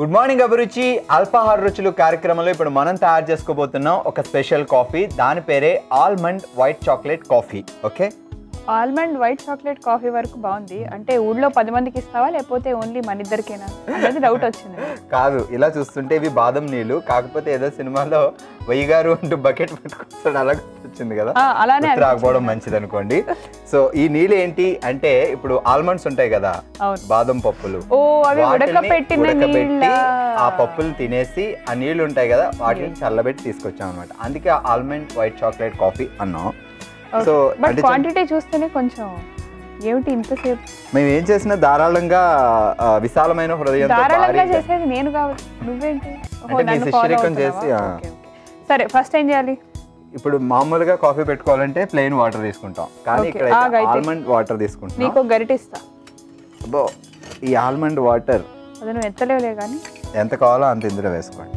Good morning అభిరుచి అల్పాహార రుచులు కార్యక్రమంలో ఇప్పుడు మనం తయారు చేసుకోబోతున్నాం ఒక స్పెషల్ కాఫీ దాని పేరే almond white chocolate coffee okay almond white chocolate coffee వరకు బాగుంది అంటే ఊళ్ళో పది మందికి ఇస్తావా లేకపోతే ఓన్లీ మన ఇద్దరికేనా అనేది డౌట్ వచ్చింది కాదు ఇలా చూస్తుంటే ఇవి బాదం నీళ్ళు కాకపోతే ఏదో సినిమాలో వెయ్యి గారు అంటూ బకెట్ పెట్టుకొస్తాడు అలా వచ్చింది కదా ఆ, అలానే గుర్తు రాకపోవడం మంచిది అనుకోండి సో ఈ నీళ్ళు ఏంటి అంటే ఇప్పుడు ఆల్మండ్స్ ఉంటాయి కదా అవును బాదం పప్పులు ఓ అవి వాటిని ఉడకపెట్టిన ఉడకబెట్టి నీళ్ళ ఆ పప్పులు తినేసి ఆ నీళ్లు ఉంటాయి కదా వాటిని చల్లబెట్టి తీసుకొచ్చాం అనమాట అందుకే ఆల్మండ్ వైట్ చాక్లెట్ కాఫీ అన్నాం సో బట్ అంటే క్వాంటిటీ చూస్తేనే కొంచెం ఏమిటి ఇంతసేపు మేము ఏం చేసినా ధారాళంగా ఆ, విశాలమైన హృదయంతో ధారాళంగా భారీగా- చేసేది నేను కావచ్చు నువ్వేంటి ఓహో, అంటే మీ నన్ను follow శిష్యరికం అవుతున్నావా? చేసి, ఆ. Okay, okay. సరే ఫస్ట్ ఏం చేయాలి ఇప్పుడు మామూలుగా కాఫీ పెట్టుకోవాలంటే ప్లెయిన్ వాటర్ తీసుకుంటాం కానీ Okay, ఇక్కడ ఆగైతే. ఆల్మండ్ వాటర్ తీసుకుంటున్నాం నీకు ఒక గరిట ఇస్తా అబ్బో ఈ ఆల్మండ్ వాటర్ అది నువ్వు ఎత్తలేవులే కానీ ఎంత కావాలో అంత ఇందులో వేసుకోండి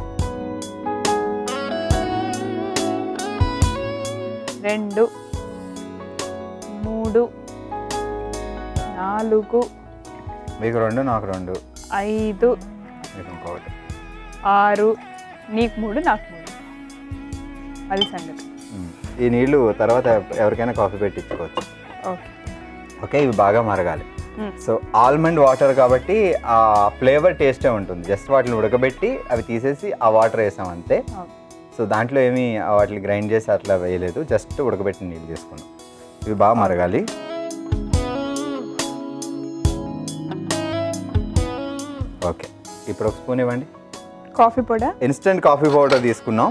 రెండు మూడు నాలుగు మీకు రెండు నాకు రెండు ఐదు మీకు ఇంకొకటి ఆరు నీకు మూడు నాకు మూడు అది సంగతి ఉమ్. ఈ నీళ్లు తర్వాత ఎవ- ఎవరికైనా కాఫీ పెట్టి ఇచ్చుకోవచ్చు ఓకే ఓకే ఇవి బాగా మరగాలి మ్మ్. సో ఆల్మండ్ వాటర్ కాబట్టి ఆ ఫ్లేవర్ టేస్టే ఉంటుంది జస్ట్ వాటిని ఉడకబెట్టి అవి తీసేసి ఆ వాటర్ వేసాం అంతే ఓకే. సో దాంట్లో ఏమీ ఆ వాటిని గ్రైండ్ చేసి అట్లా వేయలేదు జస్ట్ ఉడకబెట్టిన నీళ్ళు తీసుకున్నాం ఇవి బాగా మరగాలి ఓకే ఇప్పుడు ఒక స్పూన్ ఇవ్వండి కాఫీ పొడా ఇన్స్టెంట్ కాఫీ పౌడర్ తీసుకున్నాం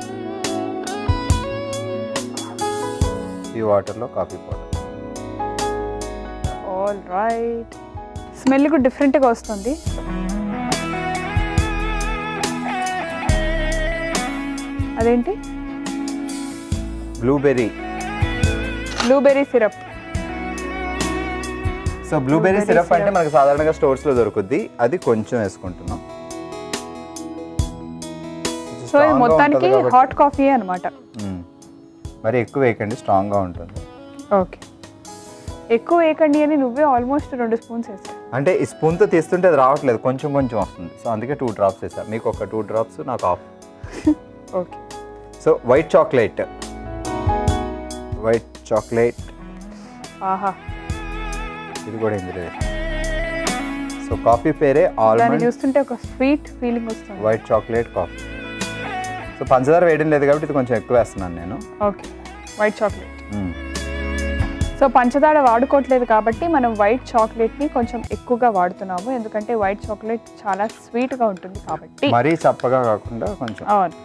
ఈ వాటర్లో coffee powder all right smell కూడా డిఫరెంట్గా వస్తుంది అదేంటి blueberry blueberry syrup so blueberry Blueberry syrup అంటే syrup. మనకు సాధారణంగా స్టోర్స్ లో దొరుకుద్ది అది కొంచెం వేసుకుంటున్నాం కొంచెం సో ఇది strong గా మొత్తానికి ఉంటది కాబట్టి- హాట్ కాఫీ అనమాట మ్మ్. మరి ఎక్కువ వేయకండి స్ట్రాంగ్ గా ఉంటుంది ఓకే ఎక్కువ వేయకండి అని నువ్వే ఆల్మోస్ట్ రెండు స్పూన్స్ వేసావు అంటే ఈ స్పూన్ తో తీస్తుంటే అది రావట్లేదు కొంచెం కొంచెం వస్తుంది సో అందుకే టూ డ్రాప్స్ వేసా మీకు ఒక టూ డ్రాప్స్ నాకు half okay so white chocolate white chocolate ఆహా ఇది కూడా ఇందులో వేసా సో కాఫీ పేరే దాన్ని ఆల్మండ్ చూస్తుంటే ఒక స్వీట్ ఫీలింగ్ వస్తుంది వైట్ చాక్లెట్ కాఫీ సో పంచదార వేయడం లేదు కాబట్టి ఇది కొంచెం ఎక్కువ వేస్తున్నాను నేను okay white chocolate hmm. So పంచదార వాడుకోవట్లేదు కాబట్టి మనం వైట్ చాక్లెట్ని కొంచెం ఎక్కువగా వాడుతున్నాము ఎందుకంటే వైట్ చాక్లెట్ చాలా స్వీట్గా ఉంటుంది కాబట్టి మరీ చప్పగా కాకుండా కొంచెం అవును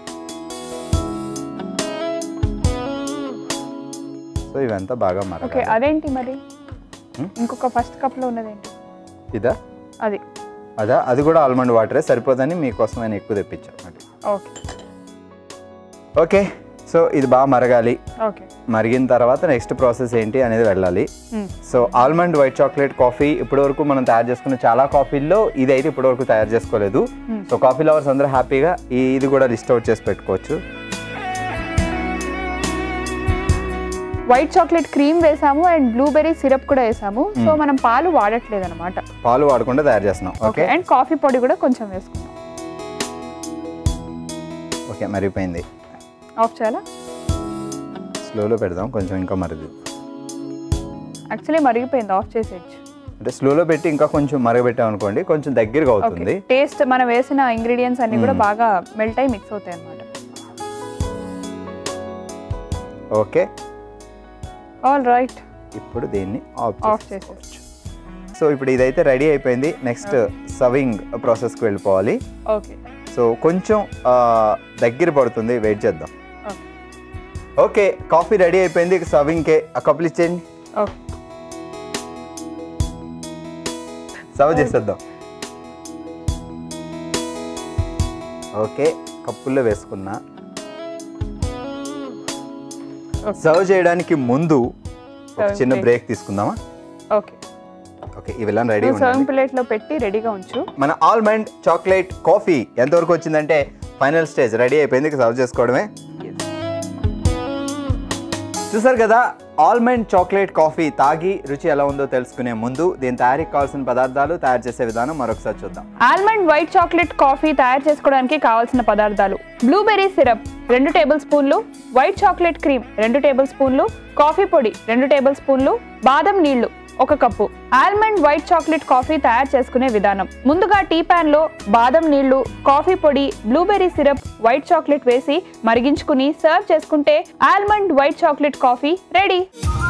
సో ఇవంతా బాగా ఓకే మరగాలి అదేంటి మరి Hmm? ఇంకొక ఫస్ట్ కప్లో ఉన్నదేంటి ఇదా అది అదా అది కూడా ఆల్మండ్ వాటరే సరిపోదని మీకోసం నేను ఎక్కువ తెప్పించాను మరి ఓకే ఓకే సో ఇది బాగా మరగాలి ఓకే మరిగిన తర్వాత నెక్స్ట్ ప్రాసెస్ ఏంటి అనేది వెళ్ళాలి Hmm. So almond white chocolate coffee ఇప్పటివరకు మనం తయారు చేసుకున్న చాలా కాఫీల్లో ఇది అయితే ఇప్పటివరకు తయారు చేసుకోలేదు Hmm. సో కాఫీ లవర్స్ అందరూ హ్యాపీగా ఈ ఇది కూడా లిస్ట్ అవుట్ చేసి పెట్టుకోవచ్చు వైట్ చాక్లెట్ క్రీమ్ వేసాము అండ్ బ్లూబెర్రీ సిరప్ కూడా వేసాము సో మనం పాలు వాడట్లేదు అనమాట పాలు వాడకుండా తయారు చేస్తున్నాం ఓకే ఓకే అండ్ కాఫీ పొడి కూడా కొంచెం వేసుకున్నాం ఓకే మరిగిపోయింది ఆఫ్ చేయాలా స్లోలో పెడదాం కొంచెం ఇంకా మరిది యాక్చువల్లీ మరిగిపోయింది ఆఫ్ చేసేయచ్చు అంటే స్లోలో పెట్టి ఇంకా కొంచెం మరగబెట్టాం అనుకోండి కొంచెం దగ్గరగా ఓకే అవుతుంది టేస్ట్ మనం వేసిన ఇంగ్రీడియంట్స్ అన్ని కూడా Hmm. బాగా మెల్ట్ అయి మిక్స్ అవుతాయి అనమాట ఓకే ఆల్ రైట్ ఇప్పుడు దీన్ని ఆఫ్ ఆఫ్ చేసుకోవచ్చు చేసేసి సో ఇప్పుడు ఇదైతే రెడీ అయిపోయింది నెక్స్ట్ సర్వింగ్ ప్రాసెస్కి వెళ్ళిపోవాలి ఓకే సో కొంచెం ఆ, దగ్గర పడుతుంది వెయిట్ చేద్దాం ఓకే ఓకే కాఫీ రెడీ అయిపోయింది ఇక సర్వింగ్కే ఆ కప్పులు ఇచ్చేయండి ఓకే సర్వ్ చేసేద్దాం ఓకే కప్పుల్లో వేసుకున్నా ఓకే సర్వ్ చేయడానికి ముందు ఒక Serving చిన్న plate. బ్రేక్ తీసుకుందామా ఓకే ఓకే ఇవి ఇలా రెడీ నువ్వు ఉండాలి సర్వింగ్ ప్లేట్లో పెట్టి రెడీగా ఉంచు మన ఆల్మండ్ చాక్లెట్ కాఫీ ఎంతవరకు వచ్చిందంటే ఫైనల్ స్టేజ్ రెడీ అయిపోయింది ఇక సర్వ్ చేసుకోవడమే చూసారు కదా ఆల్మండ్ చాక్లెట్ కాఫీ తాగి రుచి ఎలా ఉందో తెలుసుకునే ముందు దీని తయారీకి కావాల్సిన పదార్థాలు తయారు చేసే విధానం మరొకసారి చూద్దాం ఆల్మండ్ వైట్ చాక్లెట్ కాఫీ తయారు చేసుకోవడానికి కావాల్సిన పదార్థాలు బ్లూబెర్రీ సిరప్ రెండు టేబుల్ స్పూన్లు వైట్ చాక్లెట్ క్రీమ్ రెండు టేబుల్ స్పూన్లు కాఫీ పొడి రెండు టేబుల్ స్పూన్లు బాదం నీళ్లు ఒక cup almond white chocolate coffee తయారు చేసుకునే విధానం ముందుగా టీ ప్యాన్ లో బాదం నీళ్లు కాఫీ పొడి బ్లూబెర్రీ సిరప్ వైట్ చాక్లెట్ వేసి మరిగించుకుని సర్వ్ చేసుకుంటే almond white chocolate coffee ready